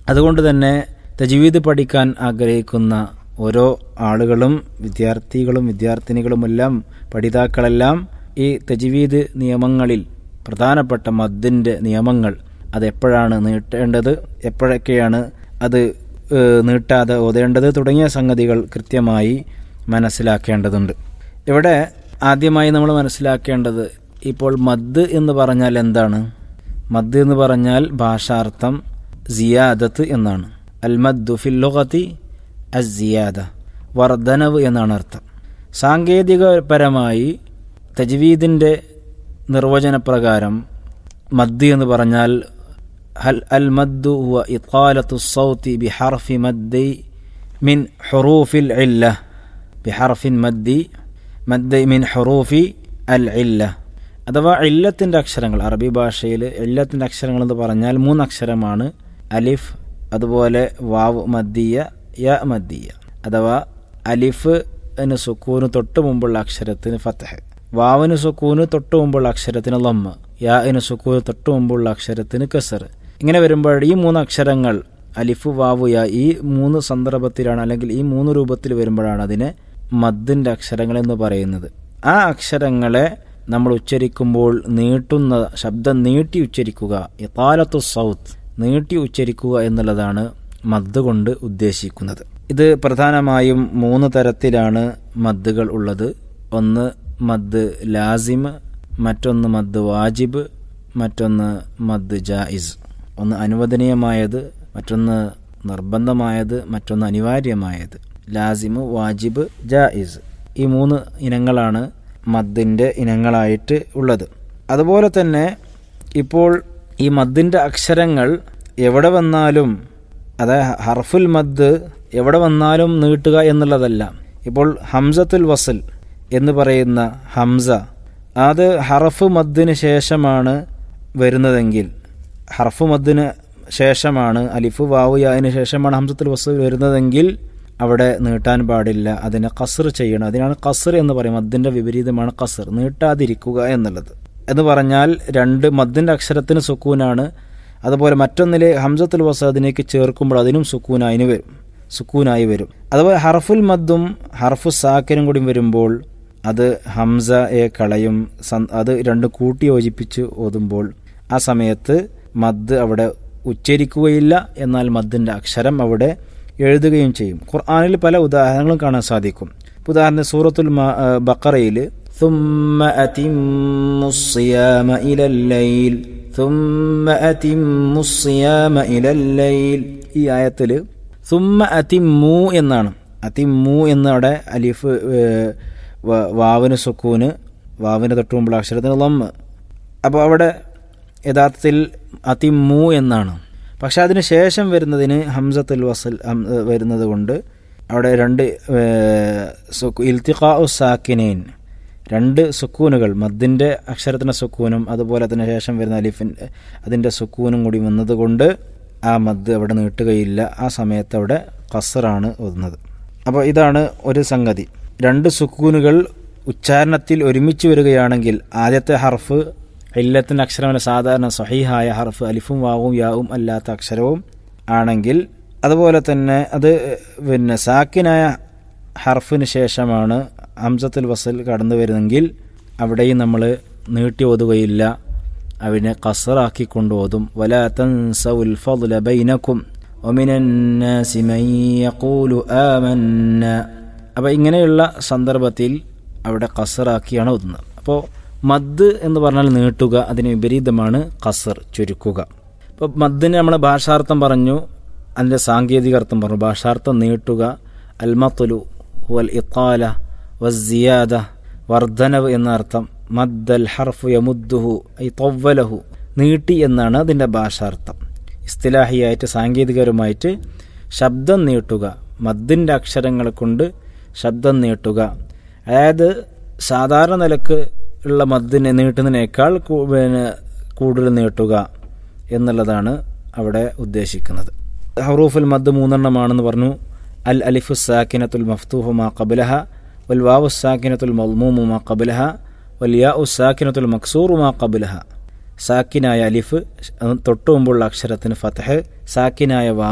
അതുകൊണ്ട് തന്നെ തജ്വീദ് പഠിക്കാൻ ആഗ്രഹിക്കുന്ന ഓരോ ആളുകളും വിദ്യാർത്ഥികളും വിദ്യാർത്ഥിനികളുമെല്ലാം പഠിതാക്കളെല്ലാം ഈ തജ്വീദ് നിയമങ്ങളിൽ പ്രധാനപ്പെട്ട മദ്ദിൻ്റെ നിയമങ്ങൾ അതെപ്പോഴാണ് നീട്ടേണ്ടത് എപ്പോഴൊക്കെയാണ് അത് ഏഹ്, നീട്ടാതെ ഓതേണ്ടത് തുടങ്ങിയ സംഗതികൾ കൃത്യമായി മനസ്സിലാക്കേണ്ടതുണ്ട് ഇവിടെ ആദ്യമായി നമ്മൾ മനസ്സിലാക്കേണ്ടത് ഇപ്പോൾ മദ് എന്ന് പറഞ്ഞാൽ എന്താണ് മദ് എന്ന് പറഞ്ഞാൽ ഭാഷാർത്ഥം സിയാദത്ത് എന്നാണ് അൽ മദ്ദു ഫിൽ ലുഗത്തി അസിയാദ വർധനവ് എന്നാണ് അർത്ഥം സാങ്കേതികപരമായി തജ്വീദിൻ്റെ നിർവചനപ്രകാരം മദ് എന്ന് പറഞ്ഞാൽ ഹൽ അൽ മദ്ദു ഹുവ ഇഖാലത്തു സൗത്തി ബിഹർഫി മദ്ദി മിൻ ഹുറൂഫിൽ ഇല്ല ബിഹർഫിൻ മദ്ദി മദ്ദി മിൻ ഹുറൂഫി അൽ ഇല്ല അഥവാ ഇല്ലത്തിൻ്റെ അക്ഷരങ്ങൾ അറബി ഭാഷയിൽ ഇല്ലത്തിൻ്റെ അക്ഷരങ്ങൾ എന്ന് പറഞ്ഞാൽ മൂന്ന് അക്ഷരമാണ് അലിഫ് അതുപോലെ വാവ് മദ്ദിയ യ മദ്ദിയ അഥവാ അലിഫ് ന് സുക്കൂന് തൊട്ട് മുമ്പുള്ള അക്ഷരത്തിന് ഫത്തഹ് വാവിന് സുക്കൂന് തൊട്ട് മുമ്പുള്ള അക്ഷരത്തിന് ലമ്മ് യാഇന് സുക്കൂന് തൊട്ട് മുമ്പുള്ള അക്ഷരത്തിന് കസർ ഇങ്ങനെ വരുമ്പോൾ ഈ മൂന്ന് അക്ഷരങ്ങൾ അലിഫ് വാവ് യ ഈ മൂന്ന് സന്ദർഭത്തിലാണ് അല്ലെങ്കിൽ ഈ മൂന്ന് രൂപത്തിൽ വരുമ്പോഴാണ് അതിനെ മദ്ദിന്റെ അക്ഷരങ്ങൾ എന്ന് പറയുന്നത് ആ അക്ഷരങ്ങളെ നമ്മൾ ഉച്ചരിക്കുമ്പോൾ നീട്ടുന്ന ശബ്ദം നീട്ടി ഉച്ചരിക്കുക ഇത്താലത്തു സൗത്ത് നീട്ടി ഉച്ചരിക്കുക എന്നുള്ളതാണ് മദ് കൊണ്ട് ഉദ്ദേശിക്കുന്നത് ഇത് പ്രധാനമായും മൂന്ന് തരത്തിലാണ് മദ്ദുകൾ ഉള്ളത് ഒന്ന് മദ് ലാസിം മറ്റൊന്ന് മദ് വാജിബ് മറ്റൊന്ന് മദ് ജായിസ് ഒന്ന് അനുവദനീയമായത് മറ്റൊന്ന് നിർബന്ധമായത് മറ്റൊന്ന് അനിവാര്യമായത് ലാസിമ് വാജിബ് ജായിസ് ഈ മൂന്ന് ഇനങ്ങളാണ് മദ്ദിൻ്റെ ഇനങ്ങളായിട്ട് ഉള്ളത് അതുപോലെ തന്നെ ഇപ്പോൾ ഈ മദ്ദിൻ്റെ അക്ഷരങ്ങൾ എവിടെ വന്നാലും അതായത് ഹർഫുൽ മദ് എവിടെ വന്നാലും നീട്ടുക എന്നുള്ളതല്ല ഇപ്പോൾ ഹംസത്തുൽ വസൽ എന്ന് പറയുന്ന ഹംസ അത് ഹറഫ് മദ്ദിന് ശേഷമാണ് വരുന്നതെങ്കിൽ ഹർഫ് മദ്ദിന് ശേഷമാണ് അലിഫ് വാവു യാതിന് ശേഷമാണ് ഹംസത്തുൽ വസൽ വരുന്നതെങ്കിൽ അവിടെ നീട്ടാൻ പാടില്ല അതിനെ കസർ ചെയ്യണം അതിനാണ് കസർ എന്ന് പറയും മദ്ദിന്റെ വിപരീതമാണ് കസർ നീട്ടാതിരിക്കുക എന്നുള്ളത് എന്ന് പറഞ്ഞാൽ രണ്ട് മദ്ദിന്റെ അക്ഷരത്തിന് സുക്കൂനാണ് അതുപോലെ മറ്റൊന്നിലെ ഹംസത്തുൽ വസദിനേക്ക് ചേർക്കുമ്പോൾ അതിനും സുക്കൂനായി വരും സുക്കൂനായി വരും അതുപോലെ ഹർഫുൽ മദ്ദും ഹർഫു സാക്കിനും കൂടി വരുമ്പോൾ അത് ഹംസയെ കളയും സൻ- അത് രണ്ട് കൂട്ടി യോജിപ്പിച്ച് ഓതുമ്പോൾ ആ സമയത്ത് മദ് അവിടെ ഉച്ചരിക്കുകയില്ല എന്നാൽ മദ്ദിന്റെ അക്ഷരം അവിടെ എഴുതുകയും ചെയ്യും ഖുർആനിൽ പല ഉദാഹരണങ്ങളും കാണാൻ സാധിക്കും ഇപ്പൊ ഉദാഹരണത്തിന് സൂറത്തുൽ മ- ആ, ബഖറയിൽ ثم أتموا الصيام إلى الليل ثم أتموا الصيام إلى الليل ഈ ആയത്തിൽ സുമ്മ അതിമൂ എന്നാണ് അതിമൂ എന്നവിടെ അലിഫ് ഏഹ്, വ- വാവിന് സുക്കൂന് വാവിന് തൊട്ട് മുമ്പുള്ള അക്ഷരത്തിന് ലമ്മ് അപ്പോൾ അവിടെ യഥാർത്ഥത്തിൽ അതിമൂ എന്നാണ് പക്ഷെ അതിന് ശേഷം വരുന്നതിന് ഹംസത്തുൽ വസൽ ഹം- ഏഹ് വരുന്നത് കൊണ്ട് അവിടെ രണ്ട് ഇൽത്തിഖാ സാക്കിനേൻ രണ്ട് സുക്കൂനുകൾ മദ്ദിൻ്റെ അക്ഷരത്തിൻ്റെ സുക്കൂനും അതുപോലെ തന്നെ ശേഷം വരുന്ന അലിഫിൻ അതിൻ്റെ സുക്കൂനും കൂടി വന്നതുകൊണ്ട് ആ മദ് അവിടെ നീട്ടുകയില്ല ആ സമയത്ത് അവിടെ കസറാണ് ഓതുന്നത് അപ്പോൾ ഇതാണ് ഒരു സംഗതി രണ്ട് സുക്കൂനുകൾ ഉച്ചാരണത്തിൽ ഒരുമിച്ച് വരികയാണെങ്കിൽ ആദ്യത്തെ ഹർഫ് ഇല്ലത്തിൻ്റെ അക്ഷരമല്ല സാധാരണ സഹീഹായ ഹർഫ് അലിഫും വാവും യാവും അല്ലാത്ത അക്ഷരവും ആണെങ്കിൽ അതുപോലെ തന്നെ അത് പിന്നെ സാക്കിനായ ഹർഫിന് ശേഷമാണ് ഹംസത്തുൽ വസൽ കടന്നു വരുന്നെങ്കിൽ അവിടെയും നമ്മൾ നീട്ടി ഓതുകയില്ല അവനെ കസറാക്കി കൊണ്ട് ഓതും വലാ തൻസവുൽ ഫضല ബൈനക്കും ومن الناس من يقول آمنا അപ്പോൾ ഇങ്ങനെയുള്ള സന്ദർഭത്തിൽ അവിടെ കസറാക്കിയാണ് ഓതുന്നത് അപ്പോൾ മദ് എന്ന് പറഞ്ഞാൽ നീട്ടുക അതിന് വിപരീതമാണ് കസർ ചുരുക്കുക ഇപ്പോൾ മദ്ദിന് നമ്മൾ ഭാഷാർത്ഥം പറഞ്ഞു അതിൻ്റെ സാങ്കേതിക അർത്ഥം പറഞ്ഞു ഭാഷാർത്ഥം നീട്ടുക അൽമത്തുലു വൽ ഇത്താല വസിയാദ വർദ്ധനവ് എന്ന അർത്ഥം മദ്ദൽ ഹർഫു യമുദ്ദുഹു ഐ തൊവ്വലഹു നീട്ടി എന്നാണ് അതിൻ്റെ ഭാഷാർത്ഥം ഇസ്തിലാഹിയായിട്ട് സാങ്കേതികപരമായിട്ട് ശബ്ദം നീട്ടുക മദ്ദിൻ്റെ അക്ഷരങ്ങൾ കൊണ്ട് ശബ്ദം നീട്ടുക അതായത് സാധാരണ നിലക്ക് ഉള്ള മദ്ദിനെ നീട്ടുന്നതിനേക്കാൾ കൂ- പിന്നെ കൂടുതൽ നീട്ടുക എന്നുള്ളതാണ് അവിടെ ഉദ്ദേശിക്കുന്നത് ഹറൂഫുൽ മദ് മൂന്നെണ്ണമാണെന്ന് പറഞ്ഞു അൽ അലിഫു സാക്കിനത്തുൽ മഫ്തൂഹു മാ കബലഹ വൽ വാവു സാക്കിനത്തുൽ മൽമൂമു മാ കബലഹ വൽ യാ ഉ സാക്കിനത്തുൽ മക്സൂറു മാ കബലഹ സാക്കിനായ അലിഫ് തൊട്ടു മുമ്പുള്ള അക്ഷരത്തിന് ഫതഹ് സാക്കിനായ വാ